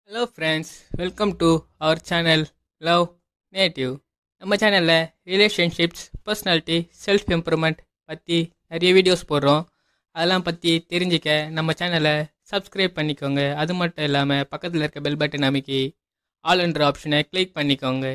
hello friends welcome to our channel love native நம்ம சேனலில் relationships personality self improvement பற்றி நிறைய வீடியோஸ் போடுறோம் அதெல்லாம் பற்றி தெரிஞ்சிக்க நம்ம சேனலை சப்ஸ்கிரைப் பண்ணிக்கோங்க அது மட்டும் இல்லாமல் பக்கத்தில் இருக்க பெல் பட்டன் அமைக்கி ஆல் என்ற ஆப்ஷனை கிளிக் பண்ணிக்கோங்க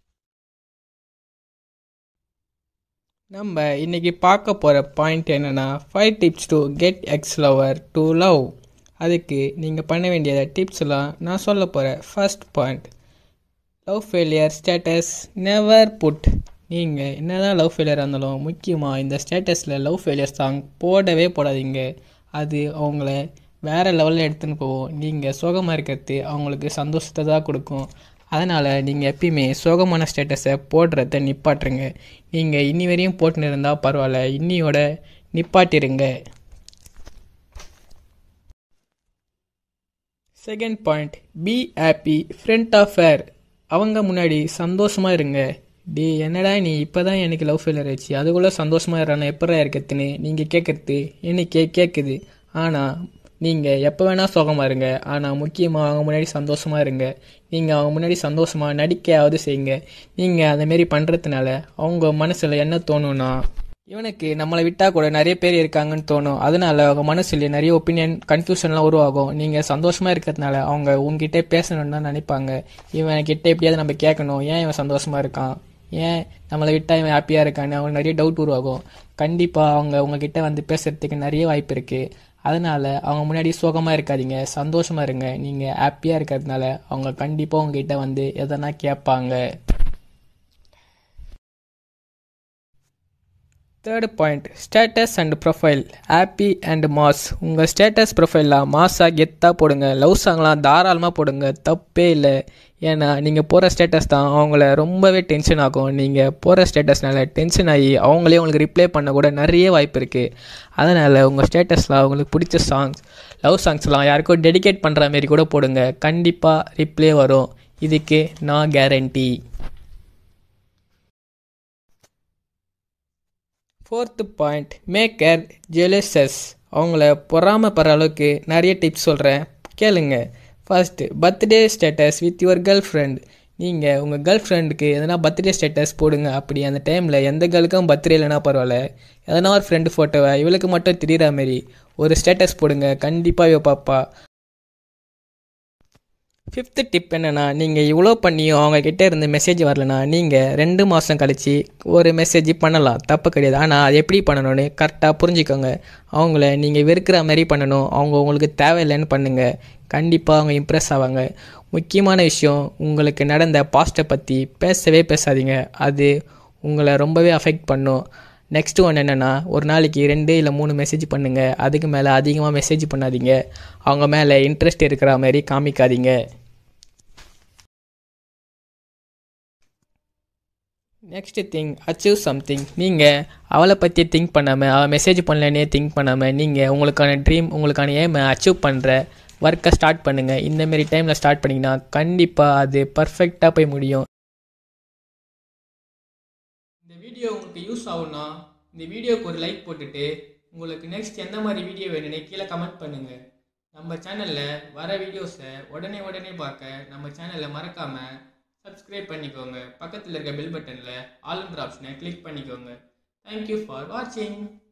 நம்ம இன்னைக்கு பார்க்க போகிற பாயிண்ட் என்னென்னா five tips to get ex lover to love அதுக்கு நீங்கள் பண்ண வேண்டிய டிப்ஸ்லாம் நான் சொல்ல போகிறேன் first point love failure status never put நீங்கள் என்னதான் லவ் ஃபெயிலியர் இருந்தாலும் முக்கியமாக இந்த ஸ்டேட்டஸில் லவ் ஃபெயிலியர் சாங் போடவே போடாதீங்க அது அவங்கள வேறு லெவலில் எடுத்துன்னு போவோம் நீங்கள் சோகமாக இருக்கிறது அவங்களுக்கு சந்தோஷத்தை தான் கொடுக்கும் அதனால் நீங்கள் எப்பயுமே சோகமான ஸ்டேட்டஸை போடுறத நிப்பாட்டுருங்க நீங்கள் இன்னி வரையும் போட்டுன்னு இருந்தால் பரவாயில்ல இன்னியோட நிப்பாட்டிருங்க second point be happy friend of fair அவங்க முன்னாடி சந்தோஷமாக இருங்க டே என்னடா நீ இப்போ தான் எனக்கு லவ் ஃபெயிலியர் ஆச்சு அதுக்குள்ளே சந்தோஷமாக இருறான எப்படா இருக்கிறதுன்னு நீங்கள் கேட்குறது எனக்கே கேட்குது ஆனால் நீங்கள் எப்போ வேணால் சோகமாக இருங்க ஆனால் முக்கியமாக அவங்க முன்னாடி சந்தோஷமாக இருங்க நீங்கள் அவங்க முன்னாடி சந்தோஷமாக நடிக்கையாவது செய்யுங்க நீங்கள் அந்தமாரி பண்ணுறதுனால அவங்க மனசில் என்ன தோணுன்னா இவனுக்கு நம்மளை விட்டால் கூட நிறைய பேர் இருக்காங்கன்னு தோணும் அதனால அவங்க மனசுல நிறைய ஒப்பீனியன் கன்ஃபியூஷன்லாம் உருவாகும் நீங்கள் சந்தோஷமாக இருக்கிறதுனால அவங்க உங்ககிட்ட பேசணும்னு தான் நினைப்பாங்க இவன் கிட்ட எப்படியாவது நம்ம கேட்கணும் ஏன் இவன் சந்தோஷமாக இருக்கான் ஏன் நம்மளை விட்டால் இவன் ஹாப்பியாக இருக்கான்னு அவங்க நிறைய டவுட் உருவாகும் கண்டிப்பாக அவங்க உங்ககிட்ட வந்து பேசுறதுக்கு நிறைய வாய்ப்பு இருக்குது அதனால் அவங்க முன்னாடி சோகமாக இருக்காதீங்க சந்தோஷமாக இருங்க நீங்கள் ஹாப்பியாக இருக்கிறதுனால அவங்க கண்டிப்பாக உங்ககிட்ட வந்து எதனா கேட்பாங்க third point status and profile happy and mass உங்கள் ஸ்டேட்டஸ் ப்ரொஃபைலில் மாஸாக கெத்தாக போடுங்க லவ் சாங்லாம் தாராளமாக போடுங்க தப்பே இல்லை ஏன்னா நீங்கள் போகிற ஸ்டேட்டஸ் தான் அவங்கள ரொம்பவே டென்ஷன் ஆகும் நீங்கள் போகிற ஸ்டேட்டஸ்னால டென்ஷன் ஆகி அவங்களே உங்களுக்கு ரிப்ளை பண்ண கூட நிறைய வாய்ப்பு இருக்குது அதனால் உங்கள் ஸ்டேட்டஸில் அவங்களுக்கு பிடிச்ச சாங்ஸ் லவ் சாங்ஸ்லாம் யாருக்கும் டெடிகேட் பண்ணுற மாரி கூட போடுங்க கண்டிப்பாக ரிப்ளை வரும் இதுக்கு நான் guarantee fourth point make her jealous அவங்கள பொறாமப்படுற அளவுக்கு நிறைய டிப்ஸ் சொல்கிறேன் கேளுங்க first birthday status with your girlfriend நீங்கள் உங்கள் கேர்ள் ஃப்ரெண்டுக்கு எதனா பர்த்டே ஸ்டேட்டஸ் போடுங்க அப்படி அந்த டைமில் எந்த கேர்ளுக்கும் பர்த்டே இல்லைனா பரவாயில்ல எதனா ஒரு ஃப்ரெண்டு ஃபோட்டோவை இவளுக்கு மட்டும் தெரிகிற மாரி ஒரு ஸ்டேட்டஸ் போடுங்க கண்டிப்பாக இவ பாப்பா ஃபிஃப்த்து டிப் என்னென்னா நீங்கள் இவ்வளோ பண்ணியும் அவங்கக்கிட்ட இருந்து மெசேஜ் வரலனா நீங்கள் ரெண்டு மாதம் கழித்து ஒரு மெசேஜ் பண்ணலாம் தப்பு கிடையாது ஆனால் அது எப்படி பண்ணணும்னு கரெக்டாக புரிஞ்சுக்கோங்க அவங்கள நீங்கள் வெறுக்கிற மாதிரி பண்ணணும் அவங்க உங்களுக்கு தேவையில்லைன்னு பண்ணுங்கள் கண்டிப்பாக அவங்க இம்ப்ரெஸ் ஆவாங்க முக்கியமான விஷயம் உங்களுக்கு நடந்த பாஸ்ட்டை பற்றி பேசவே பேசாதீங்க அது உங்களை ரொம்பவே அஃபெக்ட் பண்ணும் நெக்ஸ்ட் ஒன் என்னென்னா ஒரு நாளைக்கு ரெண்டு இல்லை மூணு மெசேஜ் பண்ணுங்கள் அதுக்கு மேலே அதிகமாக மெசேஜ் பண்ணாதீங்க அவங்க மேலே இன்ட்ரெஸ்ட் இருக்கிற மாதிரி காமிக்காதீங்க நெக்ஸ்ட் திங் அச்சீவ் சம்திங் நீங்கள் அவளை பற்றி திங்க் பண்ணாமல் அவள் மெசேஜ் பண்ணலனே திங்க் பண்ணாமல் நீங்கள் உங்களுக்கான ட்ரீம் உங்களுக்கான ஏமை அச்சீவ் பண்ணுற ஒர்க்கை ஸ்டார்ட் பண்ணுங்கள் இந்தமாரி டைமில் ஸ்டார்ட் பண்ணிங்கன்னா கண்டிப்பாக அது பர்ஃபெக்டாக போய் முடியும் இந்த வீடியோ உங்களுக்கு யூஸ் ஆகும்னா இந்த வீடியோக்கு ஒரு லைக் போட்டுட்டு உங்களுக்கு நெக்ஸ்ட் எந்த மாதிரி வீடியோ வேணும்னு கீழே கமெண்ட் பண்ணுங்கள் நம்ம சேனலில் வர வீடியோஸை உடனே உடனே பார்க்க நம்ம சேனலை மறக்காமல் சப்ஸ்கிரைப் பண்ணிக்கோங்க பக்கத்தில் இருக்க பெல் பட்டனில் ஆல்ன்ற ஆப்ஷனை கிளிக் பண்ணிக்கோங்க தேங்க்யூ ஃபார் வாட்சிங்